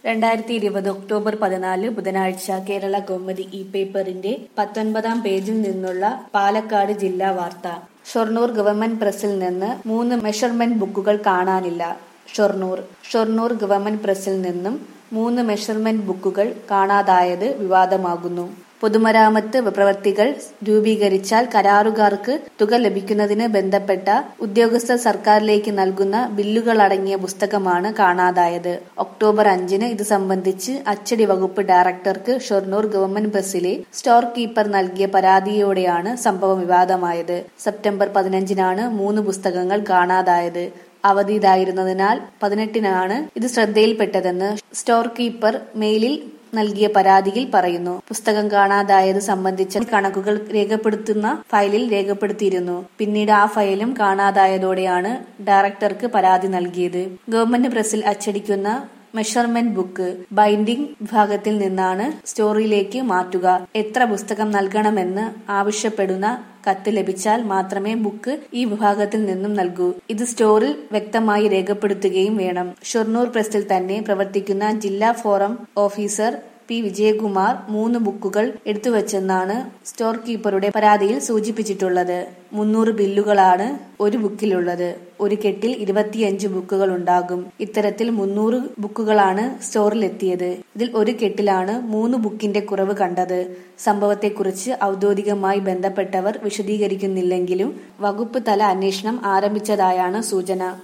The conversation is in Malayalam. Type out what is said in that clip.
രണ്ടായിരത്തി ഇരുപത് ഒക്ടോബർ പതിനാല് ബുധനാഴ്ച കേരള കൗമുദി ഇ പേപ്പറിന്റെ പത്തൊൻപതാം പേജിൽ നിന്നുള്ള പാലക്കാട് ജില്ലാ വാർത്ത ഷൊർണൂർ ഗവൺമെന്റ് പ്രസിൽ നിന്ന് മൂന്ന് മെഷർമെന്റ് ബുക്കുകൾ കാണാനില്ല ഷൊർണൂർ ഷൊർണൂർ ഗവൺമെന്റ് പ്രസിൽ നിന്നും മൂന്ന് മെഷർമെന്റ് ബുക്കുകൾ കാണാതായത് വിവാദമാകുന്നു പൊതുമരാമത്ത് പ്രവൃത്തികൾ രൂപീകരിച്ചാൽ കരാറുകാർക്ക് തുക ലഭിക്കുന്നതിന് ബന്ധപ്പെട്ട ഉദ്യോഗസ്ഥർ സർക്കാരിലേക്ക് നൽകുന്ന ബില്ലുകളടങ്ങിയ പുസ്തകമാണ് കാണാതായത് ഒക്ടോബർ അഞ്ചിന് ഇത് സംബന്ധിച്ച് അച്ചടി വകുപ്പ് ഡയറക്ടർക്ക് ഷൊർണൂർ ഗവൺമെന്റ് ബസ്സിലെ സ്റ്റോർ കീപ്പർ നൽകിയ പരാതിയോടെയാണ് സംഭവം വിവാദമായത് സെപ്റ്റംബർ പതിനഞ്ചിനാണ് മൂന്ന് പുസ്തകങ്ങൾ കാണാതായത് അവധിയിലായിരുന്നതിനാൽ പതിനെട്ടിനാണ് ഇത് ശ്രദ്ധയിൽപ്പെട്ടതെന്ന് സ്റ്റോർ കീപ്പർ മെയിലിൽ നൽകിയ പരാതിയിൽ പറയുന്നു പുസ്തകം കാണാതായത് സംബന്ധിച്ച കണക്കുകൾ രേഖപ്പെടുത്തുന്ന ഫയലിൽ രേഖപ്പെടുത്തിയിരുന്നു പിന്നീട് ആ ഫയലും കാണാതായതോടെയാണ് ഡയറക്ടർക്ക് പരാതി നൽകിയത് ഗവൺമെന്റ് പ്രസിൽ അച്ചടിക്കുന്ന മെഷർമെന്റ് ബുക്ക് ബൈൻഡിംഗ് വിഭാഗത്തിൽ നിന്നാണ് സ്റ്റോറിയിലേക്ക് മാറ്റുക എത്ര പുസ്തകം നൽകണമെന്ന് ആവശ്യപ്പെടുന്ന കത്ത് ലഭിച്ചാൽ മാത്രമേ ബുക്ക് ഈ വിഭാഗത്തിൽ നിന്നും നൽകൂ ഇത് സ്റ്റോറിൽ വ്യക്തമായി രേഖപ്പെടുത്തുകയും വേണം ഷൊർണൂർ പ്രസിൽ തന്നെ പ്രവർത്തിക്കുന്ന ജില്ലാ ഫോറം ഓഫീസർ പി വിജയകുമാർ മൂന്ന് ബുക്കുകൾ എടുത്തുവച്ചെന്നാണ് സ്റ്റോർ കീപ്പറുടെ പരാതിയിൽ സൂചിപ്പിച്ചിട്ടുള്ളത് മുന്നൂറ് ബില്ലുകളാണ് ഒരു ബുക്കിലുള്ളത് ഒരു കെട്ടിൽ ഇരുപത്തിയഞ്ച് ബുക്കുകൾ ഉണ്ടാകും ഇത്തരത്തിൽ മുന്നൂറ് ബുക്കുകളാണ് സ്റ്റോറിൽ എത്തിയത് ഇതിൽ ഒരു കെട്ടിലാണ് മൂന്ന് ബുക്കിന്റെ കുറവ് കണ്ടത് സംഭവത്തെക്കുറിച്ച് ഔദ്യോഗികമായി ബന്ധപ്പെട്ടവർ വിശദീകരിക്കുന്നില്ലെങ്കിലും വകുപ്പ് തല അന്വേഷണം ആരംഭിച്ചതായാണ് സൂചന